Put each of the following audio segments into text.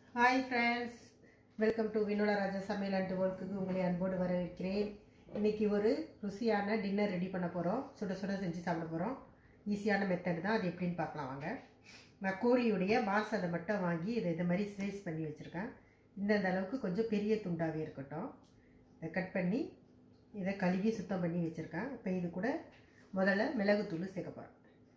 hi friends welcome to Vinola Raja சமையல் and ஒர்க்குக்கு உங்களை அன்போடு வரவேற்கிறேன் இன்னைக்கு ஒரு ருசியான டின்னர் ரெடி பண்ண போகிறோம் சுட சுட செஞ்சு சாப்பிட போகிறோம் ஈஸியான மெத்தட் தான் அது எப்படின்னு பார்க்கலாம் வாங்க நான் கோழியுடைய மாசதை மட்டும் வாங்கி இதை இது மாதிரி ஸ்லைஸ் பண்ணி வச்சுருக்கேன் இந்தந்த அளவுக்கு கொஞ்சம் பெரிய துண்டாகவே இருக்கட்டும் இதை கட் பண்ணி இதை கழுவி சுத்தம் பண்ணி வச்சுருக்கேன் இப்போ இது கூட முதல்ல மிளகுத்தூள் சேர்க்க போகிறேன்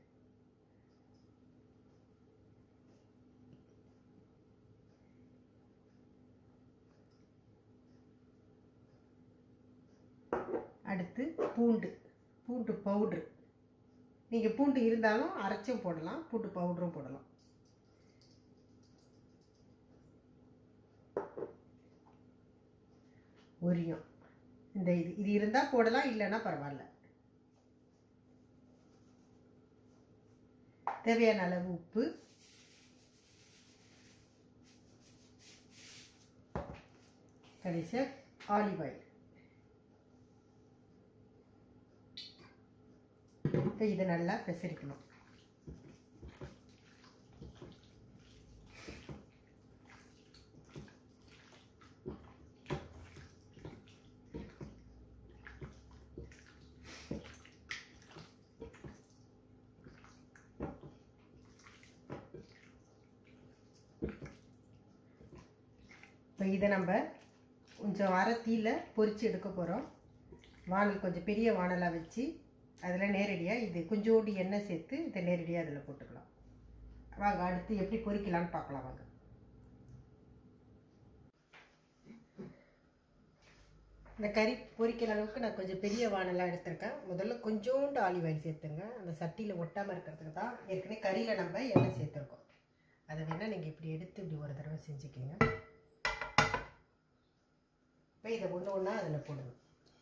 அடுத்து பூண்டு பூண்டு பவுட்ரு நீங்கள் பூண்டு இருந்தாலும் அரைச்சும் போடலாம் பூண்டு பவுடரும் போடலாம் ஒரியம் இந்த இது இது இருந்தால் போடலாம் இல்லைன்னா பரவாயில்ல தேவையான அளவு உப்பு கடைசியாக ஆலிவ் ஆயில் இப்போ இதை நல்லா பெசரிக்கணும் இப்போ இதை நம்ம கொஞ்சம் அரை தீயில பொரித்து எடுக்க போகிறோம் வானல் கொஞ்சம் பெரிய வானலாக வச்சு அதில் நேரடியாக இது கொஞ்சோண்டு எண்ணெய் சேர்த்து இதை நேரடியாக அதில் போட்டுக்கலாம் வாங்க அடுத்து எப்படி பொரிக்கலான்னு பார்க்கலாம் வாங்க இந்த கறி பொரிக்கிற அளவுக்கு நான் கொஞ்சம் பெரிய வானலாக எடுத்திருக்கேன் முதல்ல கொஞ்சோண்டு ஆலிவ் ஆயில் சேர்த்துங்க அந்த சட்டியில் ஒட்டாமல் இருக்கிறதுக்கு தான் ஏற்கனவே கறியில் நம்ம எண்ணெய் சேர்த்துருக்கோம் அதை வேணால் நீங்கள் இப்படி எடுத்து இப்படி ஒரு தடவை செஞ்சுக்கிங்க இப்போ இதை ஒன்று ஒன்றா அதில் போடணும்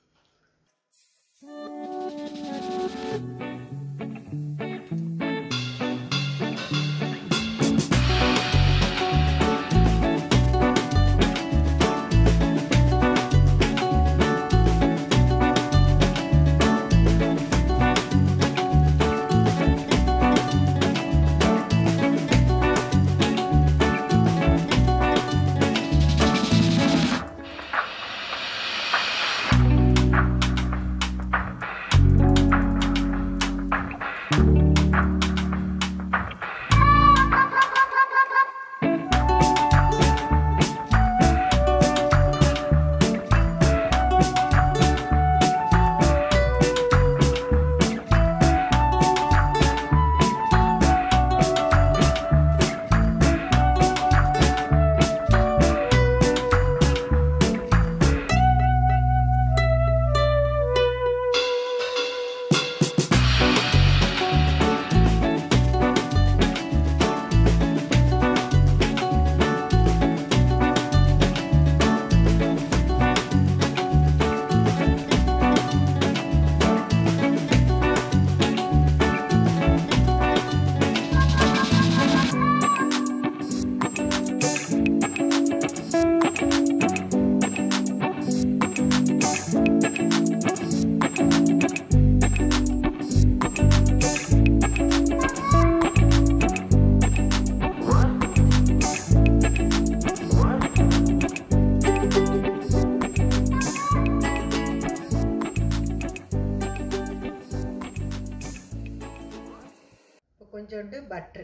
கொஞ்சோண்டு பட்ரு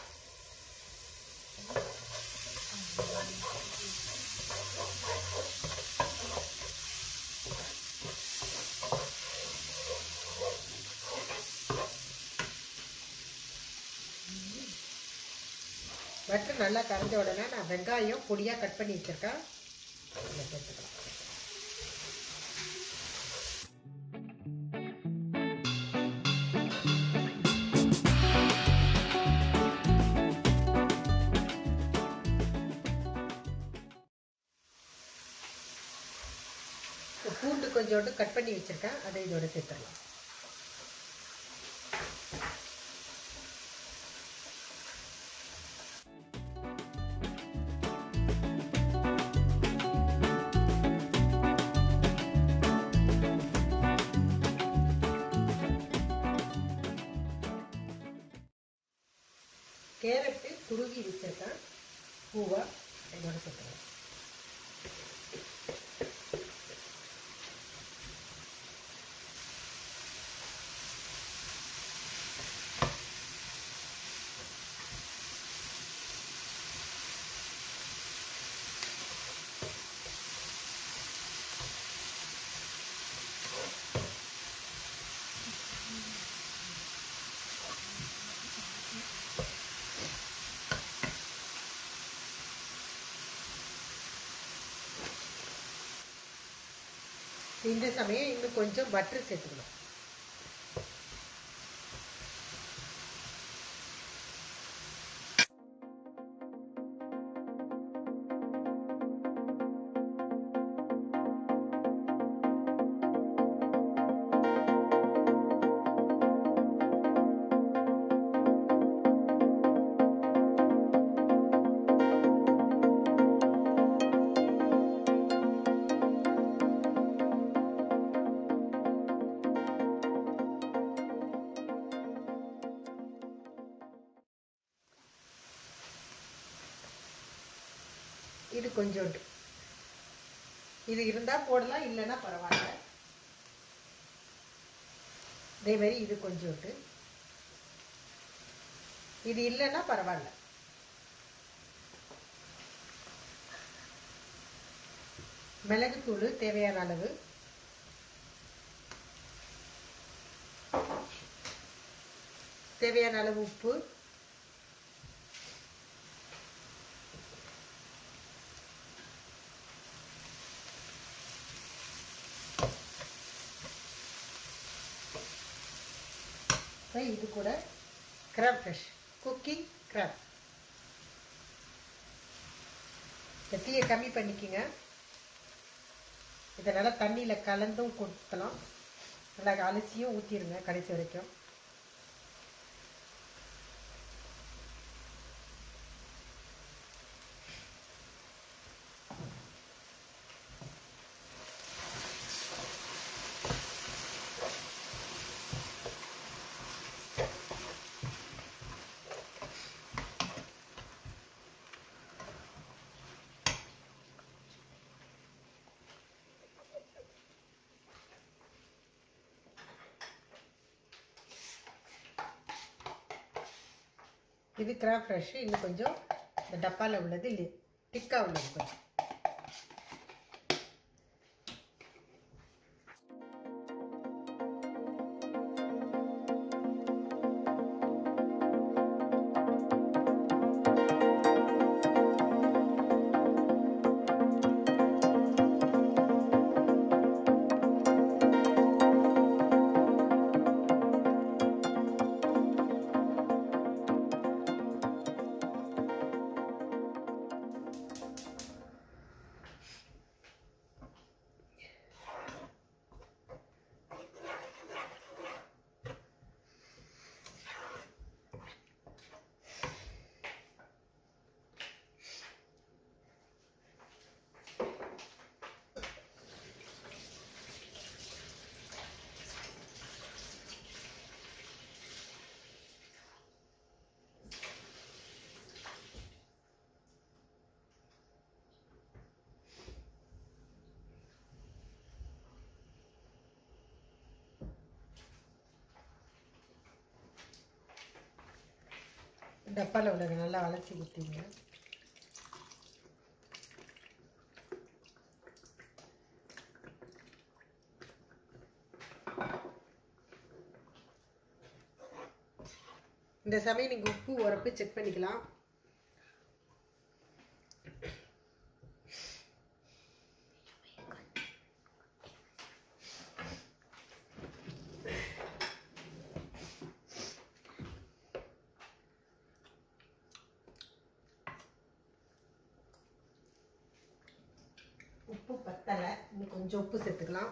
பட்டர் நல்லா கரைஞ்ச உடனே நான் வெங்காயம் பொடியாக கட் பண்ணி வச்சுருக்கேன் இதை சேர்த்துக்கலாம் பூண்டு கொஞ்சோண்டு கட் பண்ணி வச்சுருக்கேன் அதை இதோட சேர்த்துடலாம் கேரட்டு துருவி வச்சுருக்கேன் பூவை இதோட சேர்த்துக்கலாம் இந்த சமயம் இன்னும் கொஞ்சம் பட்டர் சேர்த்துக்கணும் இது கொஞ்சோண்டு இது இருந்தால் போடலாம் இல்லைன்னா பரவாயில்ல அதே மாதிரி இது கொஞ்சோண்டு இது இல்லைன்னா பரவாயில்ல மிளகுத்தூள் தேவையான அளவு தேவையான அளவு உப்பு அப்புறம் இது கூட கிராப் ஃபிஷ் குக்கிங் கிராப் இந்த தீயை கம்மி பண்ணிக்கோங்க இதை நல்லா தண்ணியில் கலந்தும் கொடுத்தலாம் நல்லா அலசியும் ஊற்றிடுங்க கடைசி வரைக்கும் இது கிராப் ஃப்ரெஷ் இன்னும் கொஞ்சம் இந்த டப்பாவில் உள்ளது இல்லை திக்காக உள்ளது கொஞ்சம் டப்பாவில் உள்ளது நல்லா அலசி ஊற்றிங்க இந்த சமயம் நீங்கள் உப்பு உரப்பு செக் பண்ணிக்கலாம் உப்பு பத்தலை இன்னும் கொஞ்சம் உப்பு சேர்த்துக்கலாம்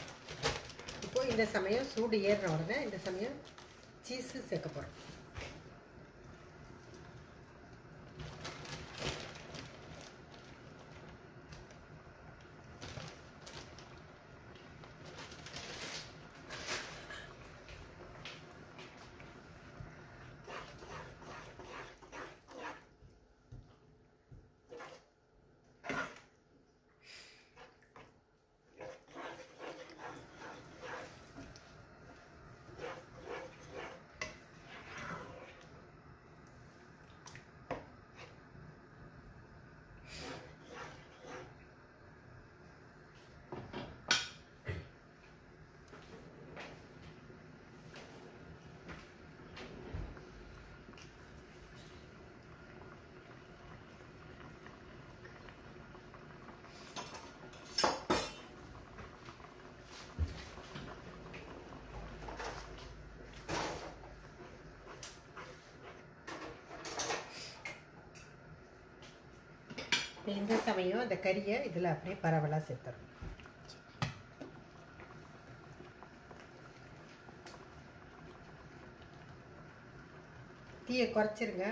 இப்போ இந்த சமயம் சூடு ஏறுற உடனே இந்த சமயம் சீஸு சேர்க்க போகிறோம் இப்போ இந்த சமயம் அந்த கறியை இதில் அப்படியே பரவலாக சேர்த்துறோம் தீயை குறைச்சிருங்க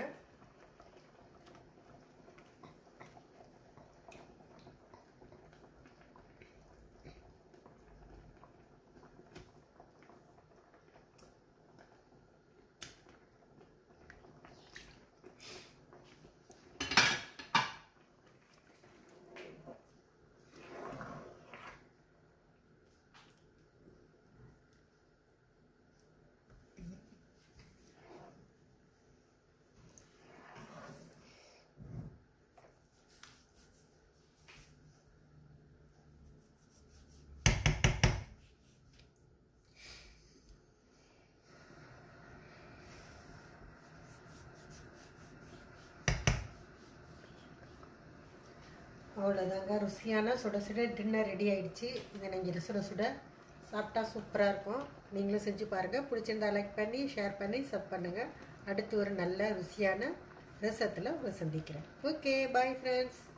அவ்வளோதாங்க ருசியான சுட சுட டின்னர் ரெடி ஆயிடுச்சு இதை நீங்கள் சுட சுட சாப்பிட்டா சூப்பராக இருக்கும் நீங்களும் செஞ்சு பாருங்கள் பிடிச்சிருந்தா லைக் பண்ணி ஷேர் பண்ணி சப் பண்ணுங்கள் அடுத்து ஒரு நல்ல ருசியான ரசத்தில் உங்களை சந்திக்கிறேன் ஓகே பாய் ஃப்ரெண்ட்ஸ்